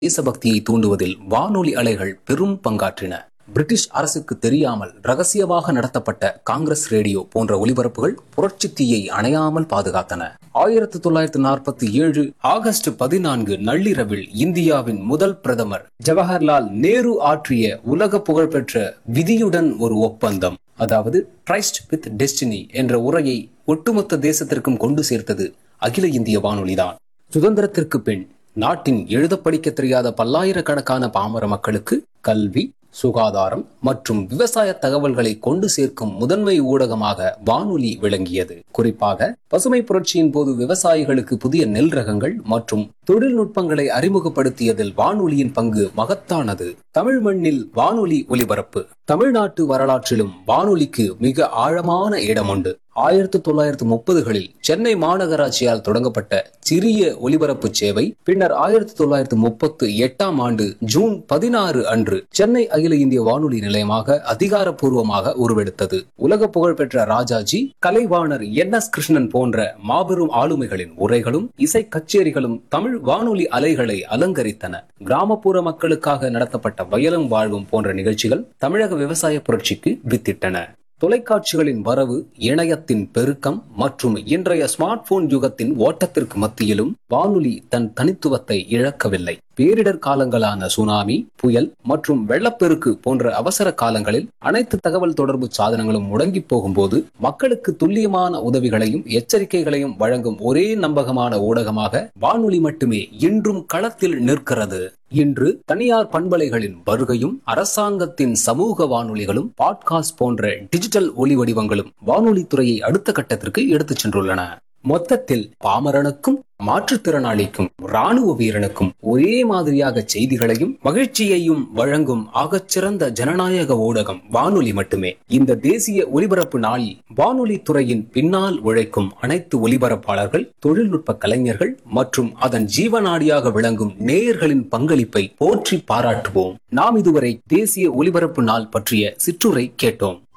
தேசபக்தியை தூண்டுவதில் வானொலி அலைகள் பெரும் பங்காற்றின பிரிட்டிஷ் அரசுக்கு தெரியாமல் ரகசியமாக நடத்தப்பட்ட காங்கிரஸ் ரேடியோ போன்ற ஒலிபரப்புகள் புரட்சி தீயை அணையாமல் பாதுகாத்தன ஆயிரத்தி தொள்ளாயிரத்தி நாற்பத்தி ஏழு ஆகஸ்ட் பதினான்கு நள்ளிரவில் இந்தியாவின் முதல் பிரதமர் ஜவஹர்லால் நேரு ஆற்றிய உலக புகழ்பெற்ற விதியுடன் ஒரு ஒப்பந்தம் அதாவது ட்ரைஸ்ட் வித் டெஸ்டினி என்ற உரையை ஒட்டுமொத்த தேசத்திற்கும் கொண்டு சேர்த்தது அகில இந்திய வானொலிதான் சுதந்திரத்திற்கு பின் நாட்டின் எழுத படிக்க தெரியாத பல்லாயிரக்கணக்கான பாமர மக்களுக்கு கல்வி சுகாதாரம் மற்றும் விவசாய தகவல்களை கொண்டு சேர்க்கும் முதன்மை ஊடகமாக வானொலி விளங்கியது குறிப்பாக பசுமை புரட்சியின் போது விவசாயிகளுக்கு புதிய நெல் ரகங்கள் மற்றும் தொழில்நுட்பங்களை அறிமுகப்படுத்தியதில் வானொலியின் பங்கு மகத்தானது தமிழ் மண்ணில் வானொலி ஒலிபரப்பு தமிழ்நாட்டு வரலாற்றிலும் வானொலிக்கு மிக ஆழமான இடம் உண்டு ஆயிரத்தி தொள்ளாயிரத்தி முப்பதுகளில் சென்னை மாநகராட்சியால் தொடங்கப்பட்ட சிறிய ஒலிபரப்பு சேவை பின்னர் ஆயிரத்தி தொள்ளாயிரத்தி முப்பத்து எட்டாம் ஆண்டு ஜூன் பதினாறு அன்று சென்னை அகில இந்திய வானொலி நிலையமாக அதிகாரப்பூர்வமாக உருவெடுத்தது உலக புகழ்பெற்ற ராஜாஜி கலைவாணர் என் எஸ் கிருஷ்ணன் போன்ற மாபெரும் ஆளுமைகளின் உரைகளும் இசை கச்சேரிகளும் தமிழ் வானொலி அலைகளை அலங்கரித்தன கிராமப்புற மக்களுக்காக நடத்தப்பட்ட வயலும் வாழ்வும் போன்ற நிகழ்ச்சிகள் தமிழக விவசாய புரட்சிக்கு வித்திட்டன தொலைக்காட்சிகளின் வரவு இணையத்தின் பெருக்கம் மற்றும் இன்றைய ஸ்மார்ட் போன் யுகத்தின் ஓட்டத்திற்கு மத்தியிலும் வானொலி தன் தனித்துவத்தை இழக்கவில்லை பேரிடர் காலங்களான சுனாமி புயல் மற்றும் வெள்ளப்பெருக்கு போன்ற அவசர காலங்களில் அனைத்து தகவல் தொடர்பு சாதனங்களும் முடங்கி போகும்போது மக்களுக்கு துல்லியமான உதவிகளையும் எச்சரிக்கைகளையும் வழங்கும் ஒரே நம்பகமான ஊடகமாக வானொலி மட்டுமே இன்றும் களத்தில் நிற்கிறது இன்று தனியார் பண்பலைகளின் வருகையும் அரசாங்கத்தின் சமூக வானொலிகளும் பாட்காஸ்ட் போன்ற டிஜிட்டல் ஒலி வடிவங்களும் வானொலி துறையை அடுத்த கட்டத்திற்கு எடுத்துச் சென்றுள்ளன மொத்தத்தில் பாமரனுக்கும் மாற்றுத்திறனாளிக்கும் ராணுவ வீரனுக்கும் ஒரே மாதிரியாக செய்திகளையும் மகிழ்ச்சியையும் வழங்கும் ஆகச்சிறந்த ஜனநாயக ஊடகம் வானொலி மட்டுமே இந்த தேசிய ஒலிபரப்பு நாளில் வானொலி துறையின் பின்னால் உழைக்கும் அனைத்து ஒலிபரப்பாளர்கள் தொழில்நுட்ப கலைஞர்கள் மற்றும் அதன் ஜீவநாடியாக விளங்கும் நேயர்களின் பங்களிப்பை போற்றி பாராட்டுவோம் நாம் இதுவரை தேசிய ஒலிபரப்பு நாள் பற்றிய சிற்றுரை கேட்டோம்